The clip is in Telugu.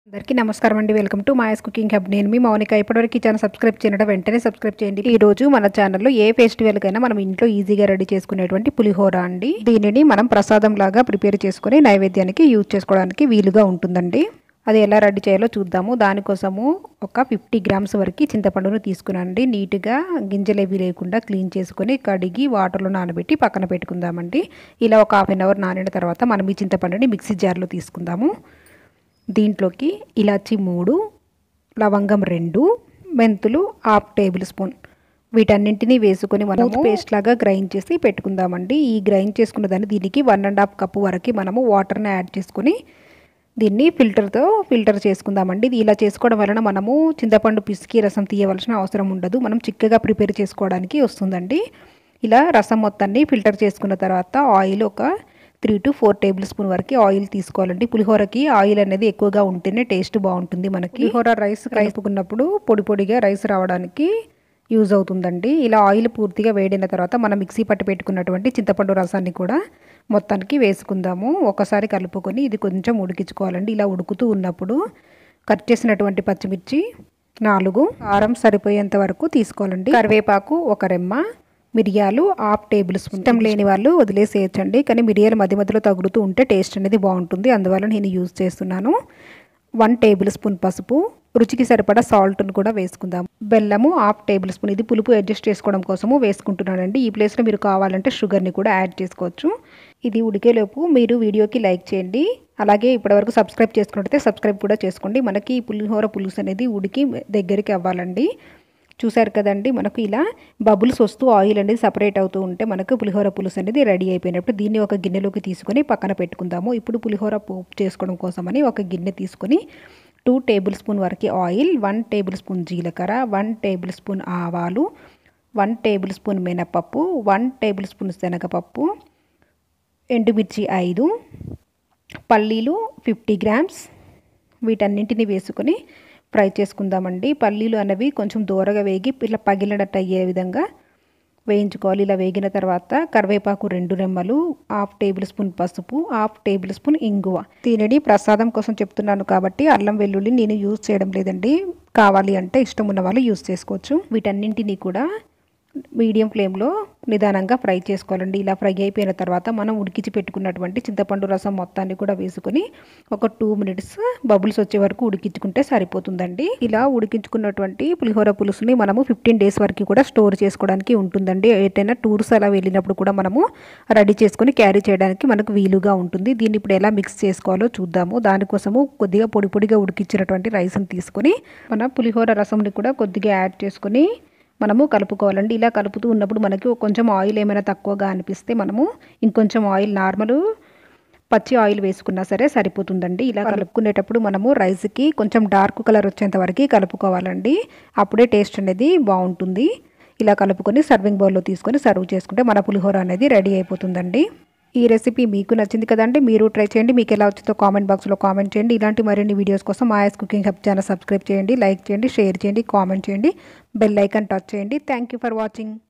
అందరికీ నమస్కారం అండి welcome to Maya's cooking hub నేను మీ మౌనిక ఇప్పటివరకు ఈ ఛానల్ సబ్స్క్రైబ్ చేయడం వెంటనే సబ్స్క్రైబ్ చేయండి ఈ రోజు మన ఛానల్లో ఏ ఫెస్టివల్ కైనా మనం ఇంట్లో ఈజీగా రెడీ చేసుకునేటువంటి పులిహోర అండి దీనిని మనం ప్రసాదం లాగా ప్రిపేర్ చేసుకుని నైవేద్యానికి యూజ్ చేసుకోవడానికి వీలుగా ఉంటుందండి అది ఎలా రెడీ చేయాలో చూద్దాము దానికోసము ఒక ఫిఫ్టీ గ్రామ్స్ వరకు చింతపండును తీసుకునండి నీట్గా గింజలేవి లేకుండా క్లీన్ చేసుకొని కడిగి వాటర్లో నానబెట్టి పక్కన పెట్టుకుందామండి ఇలా ఒక హాఫ్ అన్ అవర్ నానిన తర్వాత మనం ఈ చింతపండుని మిక్సీ జార్లో తీసుకుందాము దీంట్లోకి ఇలాచి మూడు లవంగం రెండు మెంతులు హాఫ్ టేబుల్ స్పూన్ వీటన్నింటినీ వేసుకొని మనం పేస్ట్ లాగా గ్రైండ్ చేసి పెట్టుకుందామండి ఈ గ్రైండ్ చేసుకున్న దాన్ని దీనికి వన్ అండ్ హాఫ్ కప్పు వరకు మనము వాటర్ని యాడ్ చేసుకొని దీన్ని ఫిల్టర్తో ఫిల్టర్ చేసుకుందామండి ఇది ఇలా చేసుకోవడం వలన మనము చింతపండు పిసికి రసం తీయవలసిన అవసరం ఉండదు మనం చిక్కగా ప్రిపేర్ చేసుకోవడానికి వస్తుందండి ఇలా రసం మొత్తాన్ని ఫిల్టర్ చేసుకున్న తర్వాత ఆయిల్ ఒక three to four tablespoon వరకు ఆయిల్ తీసుకోవాలండి పులిహోరకి ఆయిల్ అనేది ఎక్కువగా ఉంటేనే టేస్ట్ బాగుంటుంది మనకి పులిహోర రైస్ కలుపుకున్నప్పుడు పొడి పొడిగా రైస్ రావడానికి యూజ్ అవుతుందండి ఇలా ఆయిల్ పూర్తిగా వేడిన తర్వాత మనం మిక్సీ పట్టి పెట్టుకున్నటువంటి చింతపండు రసాన్ని కూడా మొత్తానికి వేసుకుందాము ఒకసారి కలుపుకొని ఇది కొంచెం ఉడికించుకోవాలండి ఇలా ఉడుకుతూ ఉన్నప్పుడు కట్ చేసినటువంటి పచ్చిమిర్చి నాలుగు కారం సరిపోయేంత వరకు తీసుకోవాలండి కరివేపాకు ఒక రెమ్మ మిరియాలు హాఫ్ టేబుల్ స్పూన్ ఇష్టం లేని వాళ్ళు వదిలేసేయచ్చండి కానీ మిరియాలు మధ్య మధ్యలో తగులుతూ ఉంటే టేస్ట్ అనేది బాగుంటుంది అందువల్ల నేను యూజ్ చేస్తున్నాను వన్ టేబుల్ స్పూన్ పసుపు రుచికి సరిపడా సాల్ట్ను కూడా వేసుకుందాం బెల్లము హాఫ్ టేబుల్ స్పూన్ ఇది పులుపు అడ్జస్ట్ చేసుకోవడం కోసము వేసుకుంటున్నానండి ఈ ప్లేస్లో మీరు కావాలంటే షుగర్ని కూడా యాడ్ చేసుకోవచ్చు ఇది ఉడికేలోపు మీరు వీడియోకి లైక్ చేయండి అలాగే ఇప్పటివరకు సబ్స్క్రైబ్ చేసుకున్నట్టయితే సబ్స్క్రైబ్ కూడా చేసుకోండి మనకి ఈ పులిహోర పులుసు అనేది ఉడికి దగ్గరికి అవ్వాలండి చూసారు కదండి మనకు ఇలా బబుల్స్ వస్తూ ఆయిల్ అనేది సపరేట్ అవుతూ ఉంటే మనకు పులిహోర పులుసు అనేది రెడీ అయిపోయినప్పుడు దీన్ని ఒక గిన్నెలోకి తీసుకొని పక్కన పెట్టుకుందాము ఇప్పుడు పులిహోర పోపు చేసుకోవడం కోసమని ఒక గిన్నె తీసుకొని టూ టేబుల్ స్పూన్ వరకు ఆయిల్ వన్ టేబుల్ స్పూన్ జీలకర్ర వన్ టేబుల్ స్పూన్ ఆవాలు వన్ టేబుల్ స్పూన్ మినపప్పు వన్ టేబుల్ స్పూన్ శనగపప్పు ఎండుమిర్చి ఐదు పల్లీలు ఫిఫ్టీ గ్రామ్స్ వీటన్నింటిని వేసుకొని ఫ్రై చేసుకుందామండి పల్లీలు అనేవి కొంచెం దూరగా వేగి ఇలా పగిలినట్టు అయ్యే విధంగా వేయించుకోవాలి ఇలా వేగిన తర్వాత కరివేపాకు రెండు రెమ్మలు హాఫ్ టేబుల్ స్పూన్ పసుపు హాఫ్ టేబుల్ స్పూన్ ఇంగువ దీనిని ప్రసాదం కోసం చెప్తున్నాను కాబట్టి అల్లం వెల్లుల్లి నేను యూజ్ చేయడం లేదండి కావాలి అంటే ఇష్టం ఉన్న వాళ్ళు యూజ్ చేసుకోవచ్చు వీటన్నింటినీ కూడా మీడియం ఫ్లేమ్లో నిదానంగా ఫ్రై చేసుకోవాలండి ఇలా ఫ్రై అయిపోయిన తర్వాత మనం ఉడికించి పెట్టుకున్నటువంటి చింతపండు రసం మొత్తాన్ని కూడా వేసుకొని ఒక టూ మినిట్స్ బబుల్స్ వచ్చే వరకు ఉడికించుకుంటే సరిపోతుందండి ఇలా ఉడికించుకున్నటువంటి పులిహోర పులుసుని మనము ఫిఫ్టీన్ డేస్ వరకు కూడా స్టోర్ చేసుకోవడానికి ఉంటుందండి ఎటైనా టూర్స్ అలా వెళ్ళినప్పుడు కూడా మనము రెడీ చేసుకొని క్యారీ చేయడానికి మనకు వీలుగా ఉంటుంది దీన్ని ఇప్పుడు ఎలా మిక్స్ చేసుకోవాలో చూద్దాము దానికోసము కొద్దిగా పొడి పొడిగా ఉడికించినటువంటి రైస్ని తీసుకొని మన పులిహోర రసంని కూడా కొద్దిగా యాడ్ చేసుకొని మనము కలుపుకోవాలండి ఇలా కలుపుతూ ఉన్నప్పుడు మనకి కొంచెం ఆయిల్ ఏమైనా తక్కువగా అనిపిస్తే మనము ఇంకొంచెం ఆయిల్ నార్మల్ పచ్చి ఆయిల్ వేసుకున్నా సరే సరిపోతుందండి ఇలా కలుపుకునేటప్పుడు మనము రైస్కి కొంచెం డార్క్ కలర్ వచ్చేంత వరకు కలుపుకోవాలండి అప్పుడే టేస్ట్ అనేది బాగుంటుంది ఇలా కలుపుకొని సర్వింగ్ బౌల్లో తీసుకొని సర్వ్ చేసుకుంటే మన పులిహోర అనేది రెడీ అయిపోతుందండి ఈ రెసిపీ మీకు నచ్చింది కదండి మీరు ట్రై చేయండి మీకు ఎలా వచ్చిందో కామెంట్ బాక్స్లో కామెంట్ చేయండి ఇలాంటి మరిన్ని వీడియోస్ కోసం Maya's cooking hub channel subscribe చేయండి లైక్ చేయండి షేర్ చేయండి కామెంట్ చేయండి బెల్ ఐకాన్ టచ్ చేయండి థ్యాంక్ యూ ఫర్ వాచింగ్